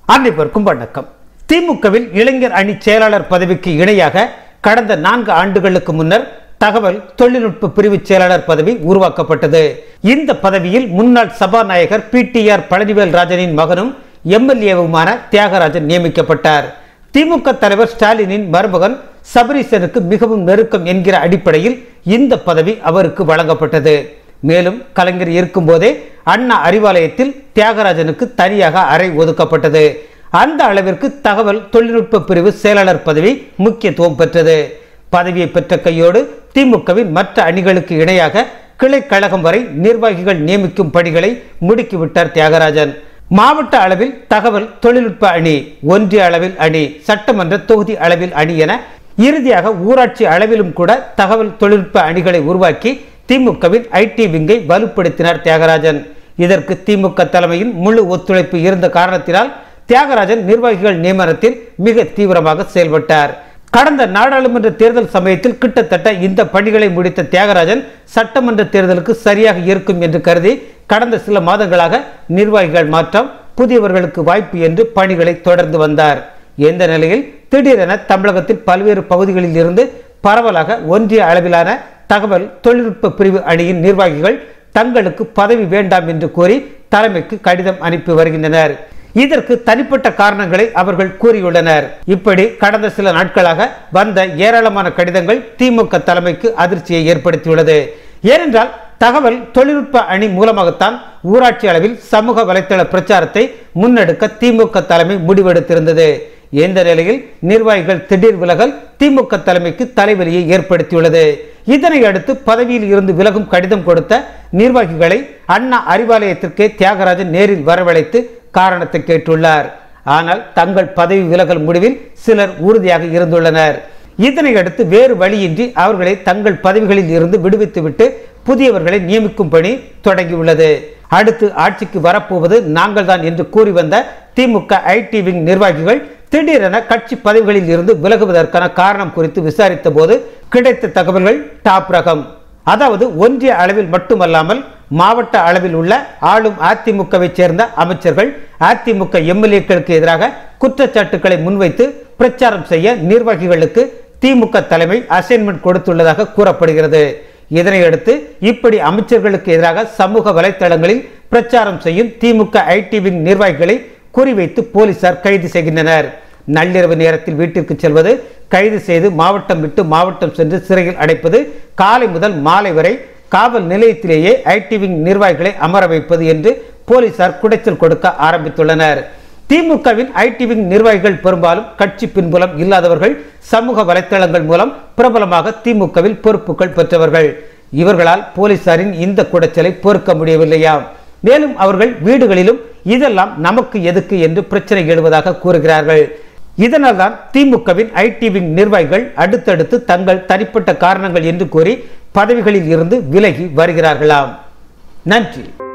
அனைவருக்கும் வணக்கம் திமுகவில் இளைஞர் அணி செயலாளர் பதவிக்கு இணையாக கடந்த நான்கு ஆண்டுகளுக்கு முன்னர் தகவல் தொழில்நுட்ப பிரிவு செயலாளர் பதவி உருவாக்கப்பட்டது இந்த பதவியில் முன்னாள் சபாநாயகர் பி டி ஆர் பழனிவேல் ராஜனின் மகனும் எம்எல்ஏவுமான தியாகராஜன் நியமிக்கப்பட்டார் திமுக தலைவர் ஸ்டாலினின் மருமகன் சபரீசனுக்கு மிகவும் நெருக்கம் என்கிற அடிப்படையில் இந்த பதவி அவருக்கு வழங்கப்பட்டது மேலும் கலைஞர் இருக்கும்போதே அண்ணா அறிவாலயத்தில் தியாகராஜனுக்கு தனியாக அறை ஒதுக்கப்பட்டது அந்த அளவிற்கு தகவல் தொழில்நுட்ப பிரிவு செயலாளர் பதவி முக்கியத்துவம் பெற்றது பதவியை பெற்ற கையோடு திமுகவின் மற்ற அணிகளுக்கு இணையாக கிளை கழகம் வரை நிர்வாகிகள் நியமிக்கும் பணிகளை முடுக்கிவிட்டார் தியாகராஜன் மாவட்ட அளவில் தகவல் தொழில்நுட்ப அணி ஒன்றிய அளவில் அணி சட்டமன்ற தொகுதி அளவில் அணி என இறுதியாக ஊராட்சி அளவிலும் கூட தகவல் தொழில்நுட்ப அணிகளை உருவாக்கி திமுகவின் ஐடி விங்கை வலுப்படுத்தினார் தியாகராஜன் இதற்கு திமுக தலைமையின் முழு ஒத்துழைப்பு இருந்த காரணத்தினால் தியாகராஜன் நிர்வாகிகள் நியமனத்தில் மிக தீவிரமாக செயல்பட்டார் கடந்த நாடாளுமன்ற தேர்தல் சமயத்தில் கிட்டத்தட்ட இந்த பணிகளை முடித்த தியாகராஜன் சட்டமன்ற தேர்தலுக்கு சரியாக இருக்கும் என்று கருதி கடந்த சில மாதங்களாக நிர்வாகிகள் மாற்றம் புதியவர்களுக்கு வாய்ப்பு என்று பணிகளை தொடர்ந்து வந்தார் எந்த நிலையில் திடீரென தமிழகத்தில் பல்வேறு பகுதிகளில் இருந்து பரவலாக ஒன்றிய அளவிலான தகவல் தொழில்நுட்ப பிரிவு அணியின் நிர்வாகிகள் தங்களுக்கு பதவி வேண்டாம் என்று கோரி தலைமைக்கு கடிதம் அனுப்பி வருகின்றனர் இதற்கு தனிப்பட்ட காரணங்களை அவர்கள் கூறியுள்ளனர் இப்படி கடந்த சில நாட்களாக வந்த ஏராளமான கடிதங்கள் திமுக தலைமைக்கு அதிர்ச்சியை ஏற்படுத்தியுள்ளது ஏனென்றால் தகவல் தொழில்நுட்ப அணி மூலமாகத்தான் ஊராட்சி அளவில் சமூக வலைத்தள பிரச்சாரத்தை முன்னெடுக்க திமுக தலைமை முடிவெடுத்திருந்தது இந்த நிலையில் நிர்வாகிகள் திடீர் விலகல் திமுக தலைமைக்கு தலைவலியை ஏற்படுத்தியுள்ளது இதனை அடுத்து பதவியில் இருந்து விலகும் கடிதம் கொடுத்த நிர்வாகிகளை அண்ணா அறிவாலயத்திற்கே தியாகராஜன் நேரில் வரவழைத்து காரணத்தை கேட்டுள்ளார் ஆனால் தங்கள் பதவி விலகல் முடிவில் சிலர் உறுதியாக இருந்துள்ளனர் இதனை அடுத்து வேறு வழியின்றி அவர்களை தங்கள் பதவிகளில் இருந்து விடுவித்துவிட்டு புதியவர்களை நியமிக்கும் பணி தொடங்கியுள்ளது அடுத்து ஆட்சிக்கு வரப்போவது நாங்கள் தான் என்று கூறி வந்த திமுக ஐடி விங் நிர்வாகிகள் திடீரென கட்சி பதவிகளில் இருந்து விலகுவதற்கான காரணம் குறித்து விசாரித்த போது கிடைத்த தகவல்கள் டாப் ரகம் அதாவது ஒன்றிய அளவில் மட்டுமல்லாமல் மாவட்ட அளவில் உள்ள ஆளும் அதிமுகவை சேர்ந்த அமைச்சர்கள் அதிமுக எம்எல்ஏக்களுக்கு எதிராக குற்றச்சாட்டுக்களை முன்வைத்து பிரச்சாரம் செய்ய நிர்வாகிகளுக்கு திமுக தலைமை அசைன்மெண்ட் கொடுத்துள்ளதாக கூறப்படுகிறது இதனையடுத்து இப்படி அமைச்சர்களுக்கு எதிராக சமூக வலைத்தளங்களில் பிரச்சாரம் செய்யும் திமுக ஐடிவின் நிர்வாகிகளை குறிவைத்து போலீசார் கைது செய்கின்றனர் நள்ளிரவு நேரத்தில் வீட்டிற்கு செல்வது கைது செய்து மாவட்டம் விட்டு மாவட்டம் சென்று சிறையில் அடைப்பது காலை முதல் மாலை வரை காவல் நிலையத்திலேயே ஐடிவிங் நிர்வாகிகளை அமர வைப்பது என்று போலீசார் குடைச்சல் கொடுக்க ஆரம்பித்துள்ளனர் திமுகவின் ஐடிவிங் நிர்வாகிகள் பெரும்பாலும் கட்சி பின்புலம் இல்லாதவர்கள் சமூக வலைத்தளங்கள் மூலம் பிரபலமாக திமுகவில் பொறுப்புகள் பெற்றவர்கள் இவர்களால் போலீசாரின் இந்த குடைச்சலை பொறுக்க முடியவில்லையாம் மேலும் அவர்கள் வீடுகளிலும் இதெல்லாம் நமக்கு எதுக்கு என்று பிரச்சனை எழுவதாக கூறுகிறார்கள் இதனால் தான் திமுகவின் ஐடிவிங் நிர்வாகிகள் அடுத்தடுத்து தங்கள் தனிப்பட்ட காரணங்கள் என்று கூறி பதவிகளில் இருந்து விலகி வருகிறார்களாம் நன்றி